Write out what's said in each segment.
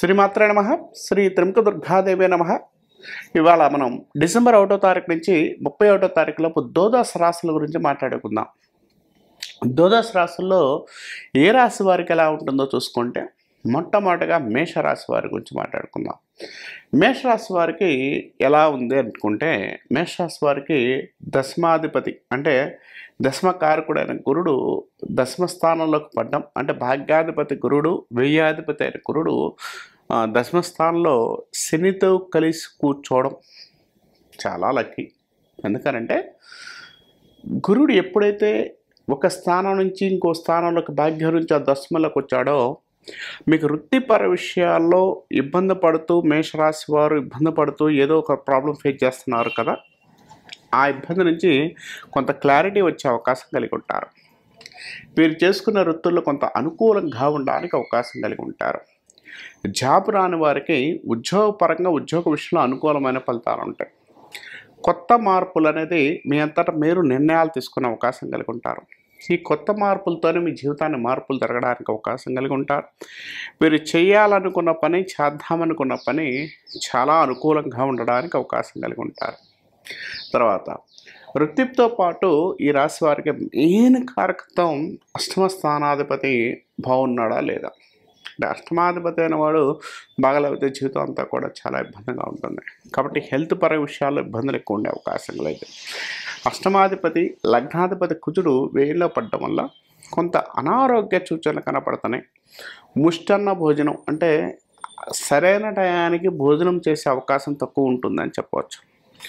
శ్రీమాత్రే నమ శ్రీ త్రిముఖ దుర్గాదేవి నమ ఇవాళ మనం డిసెంబర్ ఒకటో తారీఖు నుంచి ముప్పై ఒకటో తారీఖు లోపు దోదాస్ రాశుల గురించి మాట్లాడుకుందాం దోదాస్ రాశుల్లో ఏ రాశి వారికి ఎలా ఉంటుందో చూసుకుంటే మొట్టమొదటిగా మేషరాశి వారి గురించి మాట్లాడుకుందాం మేషరాశి వారికి ఎలా ఉంది అనుకుంటే మేషరాశి వారికి దశమాధిపతి అంటే దశమకారకుడైన గురుడు దశమ స్థానంలోకి పడ్డం అంటే భాగ్యాధిపతి గురుడు వెయ్యాధిపతి అయిన గురుడు ఆ, దశమ స్థానంలో శనితో కలిసి కూర్చోవడం చాలా లక్కీ ఎందుకనంటే గురుడు ఎప్పుడైతే ఒక స్థానం నుంచి ఇంకో స్థానంలోకి భాగ్యం నుంచి ఆ దశమలోకి వచ్చాడో మీకు వృత్తిపర విషయాల్లో ఇబ్బంది పడుతూ మేషరాశి వారు ఇబ్బంది పడుతూ ఏదో ఒక ప్రాబ్లం ఫేస్ చేస్తున్నారు కదా ఆ ఇబ్బంది నుంచి కొంత క్లారిటీ వచ్చే అవకాశం కలిగి ఉంటారు వీరు చేసుకున్న వృత్తుల్లో కొంత అనుకూలంగా ఉండడానికి అవకాశం కలిగి ఉంటారు జాబ్ రాని వారికి ఉద్యోగపరంగా ఉద్యోగ విషయంలో అనుకూలమైన ఫలితాలు ఉంటాయి కొత్త మార్పులు అనేది మీ అంతటా మీరు నిర్ణయాలు తీసుకునే అవకాశం కలిగి ఉంటారు ఈ కొత్త మార్పులతోనే మీ జీవితాన్ని మార్పులు జరగడానికి అవకాశం కలిగి ఉంటారు మీరు చేయాలనుకున్న పని చేద్దామనుకున్న పని చాలా అనుకూలంగా ఉండడానికి అవకాశం కలిగి ఉంటారు తర్వాత వృత్తితో పాటు ఈ రాశి వారికి మెయిన్ కారకత్వం అష్టమ స్థానాధిపతి బాగున్నాడా లేదా అంటే అష్టమాధిపతి అయిన వాడు బాగలేకపోతే జీవితం అంతా కూడా చాలా ఇబ్బందిగా ఉంటుంది కాబట్టి హెల్త్ పర విషయాల్లో ఇబ్బందులు ఎక్కువ ఉండే అవకాశం లేదు అష్టమాధిపతి లగ్నాధిపతి కుజుడు వేయిలో పడడం వల్ల కొంత అనారోగ్య సూచనలు కనపడుతున్నాయి ముష్టన్న భోజనం అంటే సరైన టయానికి భోజనం చేసే అవకాశం తక్కువ ఉంటుందని చెప్పవచ్చు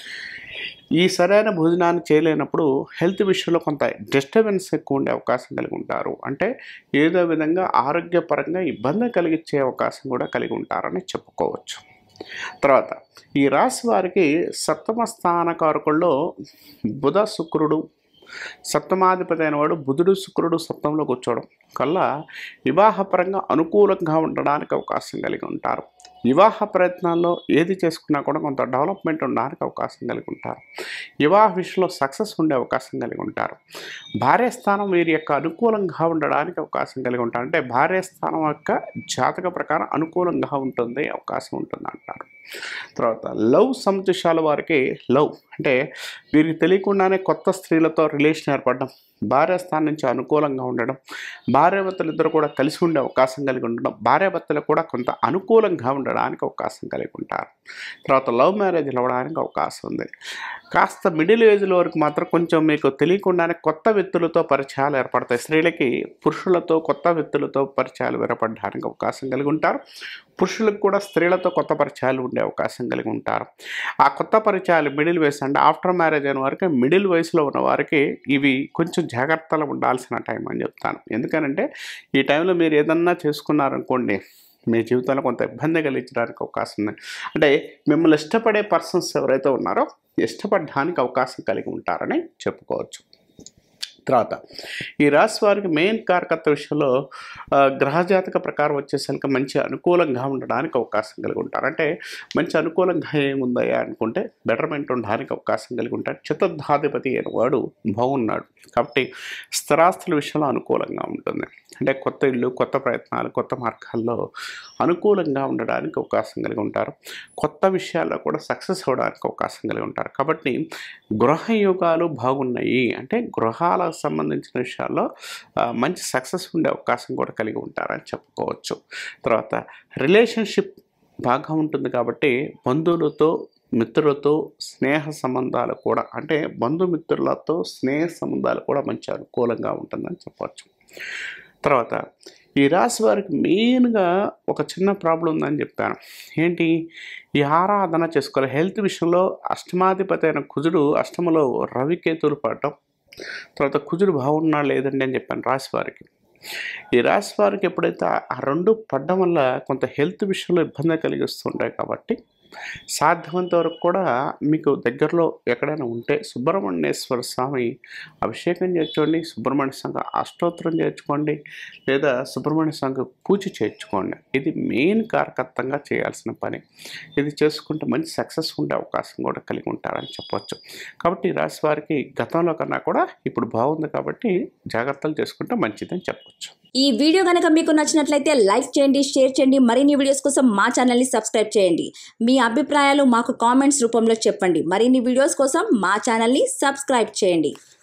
ఈ సరైన భోజనాన్ని చేయలేనప్పుడు హెల్త్ విషయంలో కొంత డిస్టర్బెన్స్ ఎక్కువ ఉండే అవకాశం కలిగి ఉంటారు అంటే ఏదో విధంగా ఆరోగ్యపరంగా ఇబ్బంది కలిగించే అవకాశం కూడా కలిగి ఉంటారని చెప్పుకోవచ్చు తర్వాత ఈ రాశి వారికి సప్తమ స్థానకారకుల్లో బుధ శుక్రుడు సప్తమాధిపతి అయిన వాడు బుధుడు శుక్రుడు సప్తంలో కూర్చోవడం కల్లా వివాహపరంగా అనుకూలంగా ఉండడానికి అవకాశం కలిగి ఉంటారు వివాహ ప్రయత్నాల్లో ఏది చేసుకున్నా కూడా కొంత డెవలప్మెంట్ ఉండడానికి అవకాశం కలిగి ఉంటారు వివాహ విషయంలో సక్సెస్ ఉండే అవకాశం కలిగి ఉంటారు భార్య స్థానం వీరి యొక్క అనుకూలంగా ఉండడానికి అవకాశం కలిగి ఉంటారు అంటే భార్య స్థానం యొక్క జాతక ప్రకారం అనుకూలంగా ఉంటుంది అవకాశం ఉంటుంది అంటారు తర్వాత లవ్ సంతోషాల వారికి లవ్ అంటే వీరికి తెలియకుండానే కొత్త స్త్రీలతో రిలేషన్ ఏర్పడడం భార్య స్థానం నుంచి అనుకూలంగా ఉండడం భార్యాభర్తలు ఇద్దరు కూడా కలిసి ఉండే అవకాశం కలిగి ఉండడం భార్యాభర్తలు కూడా కొంత అనుకూలంగా ఉండడానికి అవకాశం కలిగి ఉంటారు తర్వాత లవ్ మ్యారేజ్ అవ్వడానికి అవకాశం ఉంది కాస్త మిడిల్ ఏజ్లో వరకు మాత్రం కొంచెం మీకు తెలియకుండానే కొత్త వ్యక్తులతో పరిచయాలు ఏర్పడతాయి స్త్రీలకి పురుషులతో కొత్త వ్యక్తులతో పరిచయాలు ఏర్పడడానికి అవకాశం కలిగి ఉంటారు పురుషులకు కూడా స్త్రీలతో కొత్త పరిచయాలు ఉండే అవకాశం కలిగి ఉంటారు ఆ కొత్త పరిచయాలు మిడిల్ వయసు అంటే ఆఫ్టర్ మ్యారేజ్ అయిన వారికి మిడిల్ వయసులో ఉన్న వారికి ఇవి కొంచెం జాగ్రత్తలు ఉండాల్సిన టైం అని చెప్తాను ఎందుకనంటే ఈ టైంలో మీరు ఏదన్నా చేసుకున్నారనుకోండి మీ జీవితంలో కొంత ఇబ్బంది కలిగించడానికి అవకాశం ఉంది అంటే మిమ్మల్ని ఇష్టపడే పర్సన్స్ ఎవరైతే ఉన్నారో ఇష్టపడడానికి అవకాశం కలిగి ఉంటారని చెప్పుకోవచ్చు తర్వాత ఈ రాశి వారికి మెయిన్ కారకత్వ విషయంలో ఆ, గ్రహజాతక ప్రకారం వచ్చేసరికి మంచి అనుకూలంగా ఉండడానికి అవకాశం కలిగి ఉంటారు అంటే మంచి అనుకూలంగా ఏముందయ్యా అనుకుంటే బెటర్మెంట్ ఉండడానికి అవకాశం కలిగి ఉంటారు చతుర్థాధిపతి అయిన వాడు బాగున్నాడు కాబట్టి స్థిరాస్తుల విషయంలో అనుకూలంగా ఉంటుంది అంటే కొత్త ఇల్లు కొత్త ప్రయత్నాలు కొత్త మార్గాల్లో అనుకూలంగా ఉండడానికి అవకాశం కలిగి ఉంటారు కొత్త విషయాల్లో కూడా సక్సెస్ అవ్వడానికి అవకాశం కలిగి ఉంటారు కాబట్టి గృహ యోగాలు బాగున్నాయి అంటే గృహాలకు సంబంధించిన విషయాల్లో ఆ, మంచి సక్సెస్ ఉండే అవకాశం కూడా కలిగి ఉంటారని చెప్పుకోవచ్చు తర్వాత రిలేషన్షిప్ బాగా ఉంటుంది కాబట్టి బంధువులతో మిత్రులతో స్నేహ సంబంధాలు కూడా అంటే బంధుమిత్రులతో స్నేహ సంబంధాలు కూడా మంచి అనుకూలంగా ఉంటుందని చెప్పవచ్చు తర్వాత ఈ రాశి వారికి మెయిన్గా ఒక చిన్న ప్రాబ్లం ఉందని చెప్పాను ఏంటి ఈ ఆరాధన చేసుకోవాలి హెల్త్ విషయంలో అష్టమాధిపతి అయిన కుజుడు అష్టమలో రవికేతులు పడటం తర్వాత కుజుడు బాగున్నా లేదండి అని చెప్పాను రాశి వారికి ఈ రాశి వారికి ఎప్పుడైతే ఆ- ఆ రెండు పడడం వల్ల కొంత హెల్త్ విషయంలో ఇబ్బంది కలిగిస్తుంటాయి కాబట్టి సాధ్యమంత వరకు కూడా మీకు దగ్గరలో ఎక్కడైనా ఉంటే సుబ్రహ్మణ్యేశ్వర స్వామి అభిషేకం చేర్చుకోండి సుబ్రహ్మణ్య సంఘ అష్టోత్తరం చేర్చుకోండి లేదా సుబ్రహ్మణ్య సంఘ పూజ చేర్చుకోండి ఇది మెయిన్ కారకత్వంగా చేయాల్సిన పని ఇది చేసుకుంటే మంచి సక్సెస్ ఉండే అవకాశం కూడా కలిగి ఉంటారని చెప్పొచ్చు కాబట్టి ఈ రాశి వారికి గతంలో కన్నా కూడా ఇప్పుడు బాగుంది కాబట్టి జాగ్రత్తలు చేసుకుంటే మంచిదని చెప్పొచ్చు ఈ వీడియో కనుక మీకు నచ్చినట్లయితే లైక్ చేయండి షేర్ చేయండి మరిన్ని వీడియోస్ కోసం మా ఛానల్ని సబ్స్క్రైబ్ చేయండి మీ అభిప్రాయాలు మాకు కామెంట్స్ రూపంలో చెప్పండి మరిన్ని వీడియోస్ కోసం మా ఛానల్ని సబ్స్క్రైబ్ చేయండి